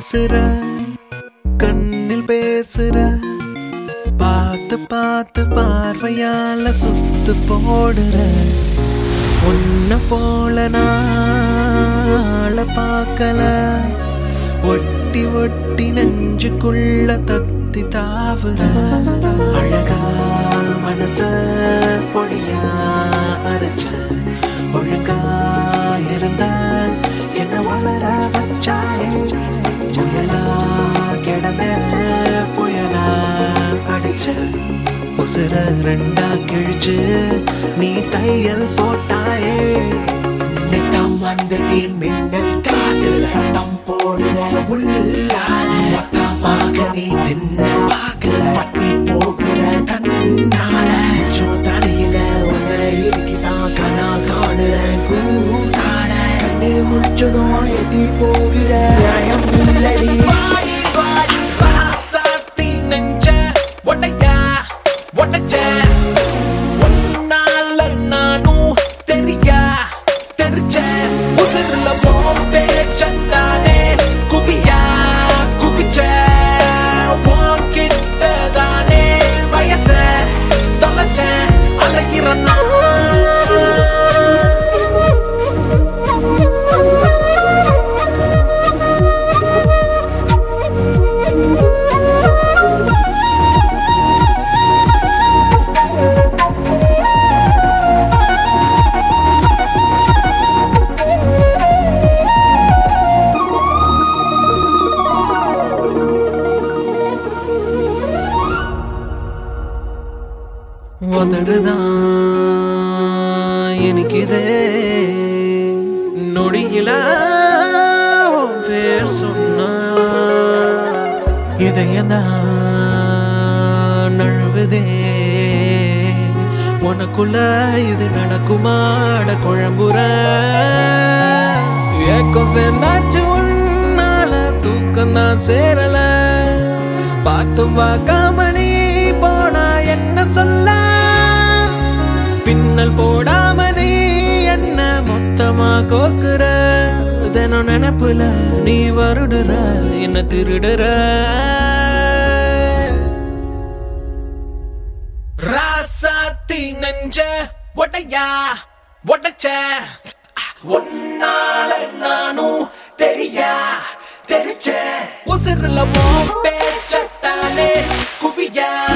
வீசுற கண்ணில் பேசுற பார்த்து பார்த்து பார்வையால சுத்து போடுற உன்ன போல நாள பார்க்கல ஒட்டி ஒட்டி நெஞ்சுக்குள்ள தத்தி தாவுற அழகா மனச பொடியா அரைச்ச ஒழுங்கா இருந்த என்ன வளர வச்சாயே புயலா கிடந்த புயலா அடிச்ச உசுர ரெண்டா கிழிச்சு நீ தையல் போட்டாயே நித்தம் வந்து நீ மின்னல் காதல் சத்தம் போடுற உள்ளால மொத்தமாக நீ தின்ன பாக்குற பத்தி போகிற தன்னால சோ தலையில உன்னை இருக்கிதான் கனா காணுற கூத்தாட கண்ணு முச்சதும் எட்டி போகிற நியாயம் இல்லடி வாடி வாடி ராசாத்தி நெஞ்ச ஒடையா ஒடைச்ச உன்னால நானும் தெரியா தெரிச்ச உதிரில போ பேச்சத்தானே குவியா குவிச்ச உன்கிட்ட தானே வயச தொலைச்ச அலைகிற நான் உதடுதான் எனக்குதே நொடியில உன் பேர் சொன்னா இதயந்தான் நழுவுதே உனக்குள்ள இது நடக்குமாட குழம்புற ஏக்கம் சேர்ந்தாச்சு உன்னால தூக்கம் தான் சேரல பார்த்தும் பார்க்காம நீ போனா என்ன சொல்ல பின்னல் போடாம நீ என்ன மொத்தமா கோக்குற தினம் நினைப்புல நீ வருடுற என்ன திருடுற ராசாத்தி நெஞ்ச ஒடையா ஒடைச்ச உன்னால நானும் தெரியா தெரிச்ச உசிரில பேச்சத்தானே குவியா